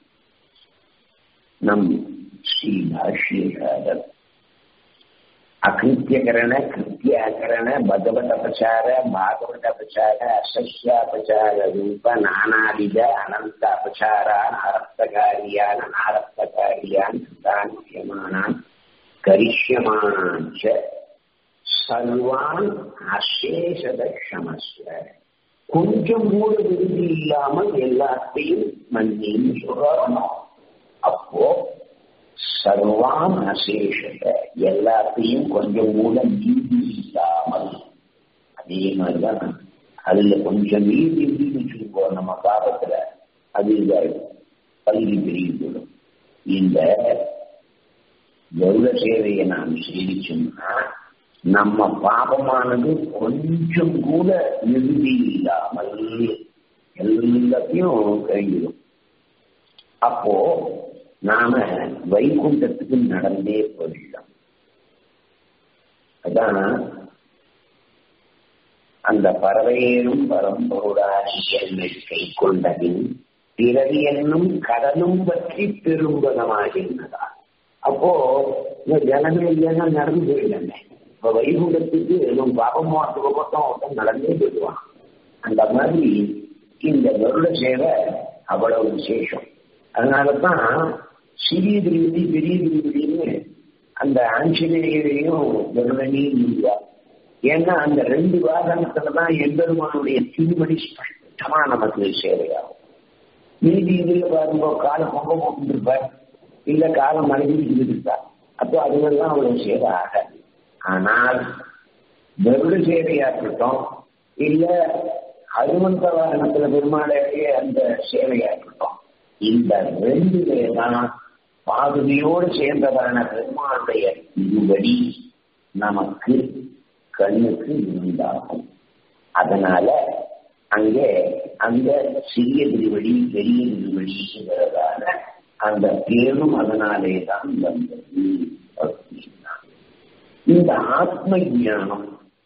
நம் ஸ்ரீ பாஷ்யகாரர் அகிருத்தியகரண கிருத்தியாகரண பகவத அபச்சார பாகவத அபச்சார அசஸ்யாபச்சார ரூப நானாவித அனந்த அபச்சாரான் அனர்த்தகாரியான் அனாரப்தகாரியான் கிருதானியமானான் கரிஷ்யமானான் சர்வான் அசேஷத க்ஷமஸ்வ கொஞ்சம் கூட விருதி இல்லாமல் எல்லாத்தையும் மன்னின்னு சொல்லணும் அப்போ சர்வான் அசேஷத எல்லாத்தையும் கொஞ்சம் கூட மீதி இல்லாமல் அதே மாதிரிதான் அதுல கொஞ்சம் மீதி மீதி வச்சுருப்போம் நம்ம பாபத்துல அது இதாயிடும் பள்ளி பெரிய போடும் இந்த கௌர சேவையை நாம் சேவிச்சோம்னா நம்ம பாபமானது கொஞ்சம் கூட நிறுதி இல்லாமல் எல்லாத்தையும் கழிஞ்சிடும் அப்போ நாம வைகுண்டத்துக்கு நடந்தே போயிடலாம் அதான் அந்த பறவையேனும் பரம்பொருடாகி என்னை கை கொண்டதின் பிறவி என்னும் கடலும் பற்றி பெரும்பதமாகின்றதா அப்போ இந்த ஜனமே இல்லைன்னா நடந்து போயிடல இப்ப வைகுண்டத்துக்கு நம்ம பாபமாட்டுக்கு பக்கம் ஒருத்தன் நடந்தே போயிடுவான் அந்த மாதிரி இந்த வருட சேவை அவ்வளவு விசேஷம் அதனாலதான் சிறிய திருவிதி பெரிய திருவிதின்னு அந்த ஆஞ்சநேயரையும் வருடனையும் இல்லையா ஏன்னா அந்த ரெண்டு வாகனத்துலதான் எம்பெருமானுடைய திருமணி ஸ்பஷ்டமா நமக்கு சேவையாகும் மீதி இதுல பாருங்க காலை பொங்க போட்டுருப்பார் இல்ல காலம் மனைவி இருப்பார் அப்போ அதுவெல்லாம் அவ்வளவு சேவை ஆகாது ஆனால் கருட சேவையா இருக்கட்டும் இல்ல ஹனுமந்த வாகனத்துல பெருமாளையே அந்த சேவையா இருக்கட்டும் இந்த ரெண்டுலே தான் பாதுகையோடு சேர்ந்ததான பெருமாளுடைய திருவடி நமக்கு கண்ணுக்கு இருந்தாகும் அதனால அங்கே அந்த சிறிய திருவடி பெரிய திருவடிங்கிறதான அந்த பேரும் அதனாலே தான் வந்தது அப்படின்னா இந்த ஆத்ம ஞானம்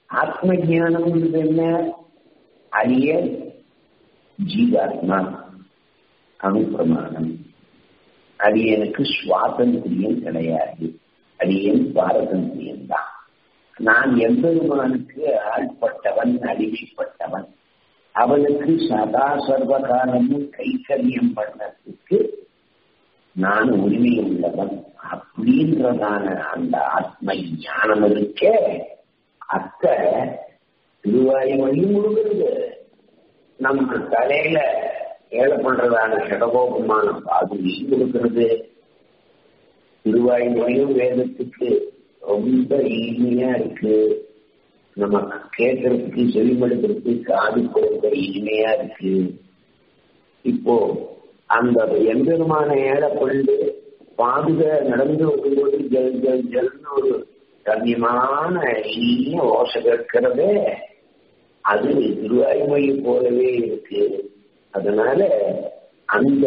ஆத்ம ஜானம் என்ன அரிய ஜீவாத்மா அனுப்பிரமாணம் அது எனக்கு சுவாதந்திரியம் கிடையாது அது என் பாரதந்திரியம் தான் நான் எம்பெருமானுக்கு ஆள்பட்டவன் அடிமைப்பட்டவன் அவனுக்கு சதா சர்வகாலமும் கைக்கரியம் பண்ணத்துக்கு நான் உரிமை உள்ளவன் அப்படின்றதான அந்த ஆத்ம ஞானம் இருக்கே அத்த திருவாய் வழி முழுகிறது நம்ம தலையில ஏழை பண்றதான சடகோபமான பாதுகையும் கொடுக்கிறது திருவாய் மொழியும் வேதத்துக்கு ரொம்ப இனிமையா இருக்கு நம்ம கேட்கறதுக்கு செவிமடுக்கிறதுக்கு காது கொடுக்க இனிமையா இருக்கு இப்போ அந்த எம்பெருமான ஏழை கொண்டு பாதுக நடந்து வரும்போது ஜல் ஜல் ஜல்னு ஒரு கண்ணியமான இனிய ஓசை கேட்கிறதே அது திருவாய்மொழி போலவே இருக்கு அதனால அந்த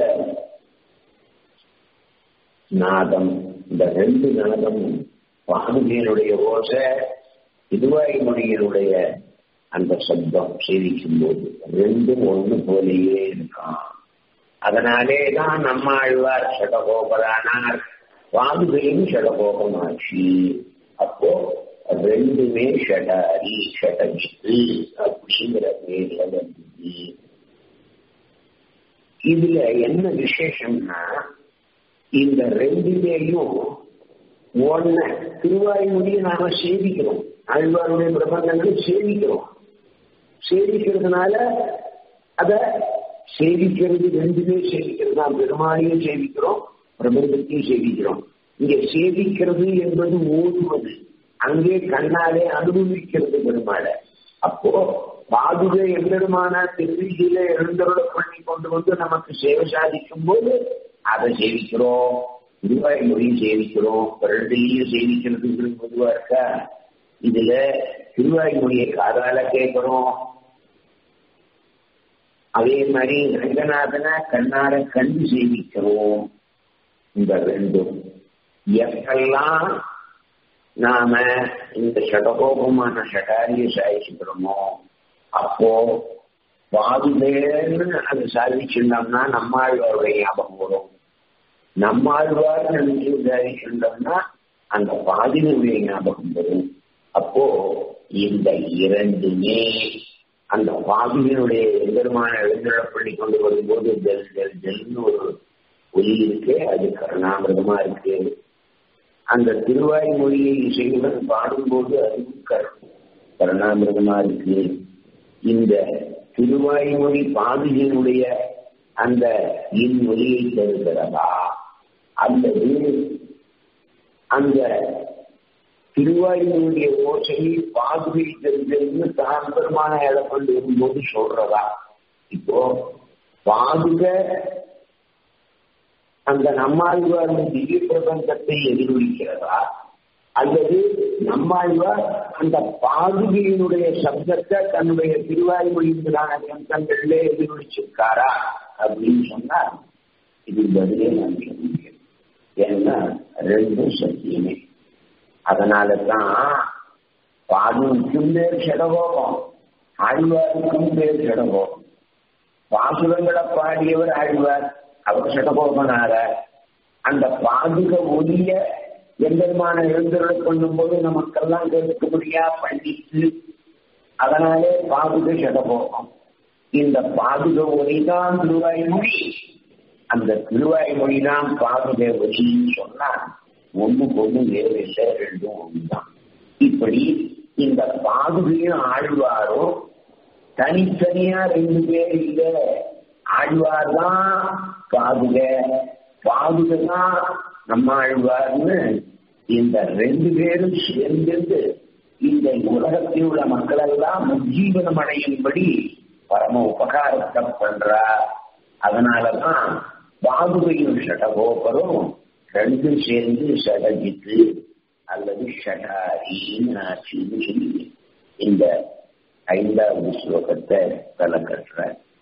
நாதம் இந்த ரெண்டு நாதமும் பாதுகையினுடைய ஓசை திருவாய்மொழியினுடைய அந்த சப்தம் சேவிக்கும் போது ரெண்டும் ஒண்ணு போலேயே இருக்கான் அதனாலே தான் நம்ம ஆழ்வார் ஷடகோபரானார் பாதுகையும் ஷடகோபமாட்சி அப்போ ரெண்டுமே ஷடாரி ஷடஜித்து அப்படிங்கிற பேர்ல வந்தது இதுல என்ன விசேஷம்னா இந்த ரெண்டுலேயும் ஒன்ன திருவாய்மொழியை நாம சேவிக்கிறோம் ஆழ்வாருடைய பிரபந்தங்களை சேவிக்கிறோம் சேவிக்கிறதுனால அத சேவிக்கிறது ரெண்டுமே சேவிக்கிறது நாம் பெருமாளையும் சேவிக்கிறோம் பிரபந்தத்தையும் சேவிக்கிறோம் இங்க சேவிக்கிறது என்பது ஓதுவது அங்கே கண்ணாலே அனுபவிக்கிறது பெருமாள அப்போ பாதுகை எம்பெருமான திருவிழியில எழுந்தருள பண்ணி கொண்டு வந்து நமக்கு சேவை சாதிக்கும் போது அதை சேவிக்கிறோம் திருவாய் மொழியும் சேவிக்கிறோம் ரெண்டுலையும் சேவிக்கிறதுக்கு பொதுவா இருக்கா இதுல திருவாய் மொழியை காதால கேட்கிறோம் அதே மாதிரி ரங்கநாதனை கண்ணார கண்டு சேவிக்கிறோம் இந்த ரெண்டும் எப்பெல்லாம் நாம இந்த ஷடகோபமான ஷடாரிய சாதிச்சுக்கிறோமோ அப்போ பாதுதேன்னு அது சாதிச்சிருந்தோம்னா நம்மாழ்வாருடைய ஞாபகம் வரும் நம்மாழ்வார் நினைச்சு சாதிச்சிருந்தோம்னா அந்த பாதினுடைய ஞாபகம் வரும் அப்போ இந்த இரண்டுமே அந்த பாதியினுடைய எம்பெருமான எழுந்தழப்பள்ளி கொண்டு வரும்போது ஜெல் ஜெல் ஜெல்னு ஒரு ஒலி இருக்கு அது கருணாமிரதமா இருக்கு அந்த திருவாய் மொழியை இசையுடன் பாடும்போது அதுவும் கருணாமிரதமா இருக்கு இந்த திருவாய்மொழி பாதுகையினுடைய அந்த இன் மொழியை தருகிறதா அல்லது அந்த திருவாயுடைய ஓசையை பாதுகை தெரிஞ்சதுன்னு தான் பெருமான கொண்டு வரும்போது சொல்றதா இப்போ பாதுக அந்த நம்மாழ்வார் திவ்ய பிரபந்தத்தை எதிரொலிக்கிறதா அல்லது நம்மாழ்வார் அந்த பாதுகையினுடைய சப்தத்தை தன்னுடைய திருவாய்மொழிகளான கிரந்தங்களிலே எதிரொலிச்சிருக்காரா அப்படின்னு சொன்னா இது பதிலே நான் சொல்ல முடியும் ஏன்னா ரெண்டும் சத்தியமே அதனால தான் பாதுக்கும் பேர் செடகோபம் ஆழ்வாருக்கும் பேர் செடகோபம் பாசுரங்களை பாடியவர் ஆழ்வார் அவர் செடகோபனார அந்த பாதுக ஒலிய எம்பெருமான எழுந்தருளை கொள்ளும் போது நமக்கெல்லாம் கேட்கும்படியா பண்ணிட்டு அதனாலே பாதுக செடகோபம் இந்த பாதுக ஒலிதான் திருவாய்மொழி அந்த திருவாய்மொழி தான் பாதுக ஒலின்னு சொன்னா ஒண்ணுக்கு ஒண்ணு வேறு இல்லை ரெண்டும் ஒண்ணுதான் இப்படி இந்த பாதுகையும் ஆழ்வாரும் தனித்தனியா ரெண்டு பேர் இல்ல ஆழ்வார் தான் பாதுக பாதுகை தான் நம்ம ஆழ்வார்னு இந்த ரெண்டு பேரும் சேர்ந்து இந்த உலகத்தில் உள்ள மக்கள் எல்லாம் உஜ்ஜீவனம் அடையும்படி பரம உபகாரத்தை பண்றா அதனாலதான் பாதுகையும் ஷடகோபரும் ரெண்டும் சேர்ந்து ஷடஜித்து அல்லது ஷடாரின்னு ஆச்சுன்னு சொல்லி இந்த ஐந்தாவது ஸ்லோகத்தை தலை கட்டுற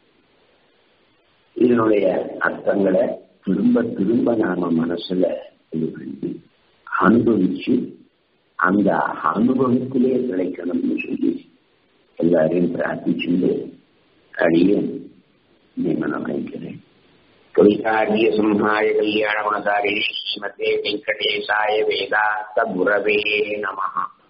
இதனுடைய அர்த்தங்களை திரும்ப திரும்ப நாம மனசுல இது பண்ணி அனுபவிச்சு அந்த அனுபவத்திலே கிடைக்கணும்னு சொல்லி எல்லாரையும் பிரார்த்திச்சுண்டு அடியும் நியமனம் வைக்கிறேன் கவிதாரிய சிம்ஹாய கல்யாண குணசாரிணி ஸ்ரீமதே வெங்கடேசாய வேதாந்த குரவே நமஹா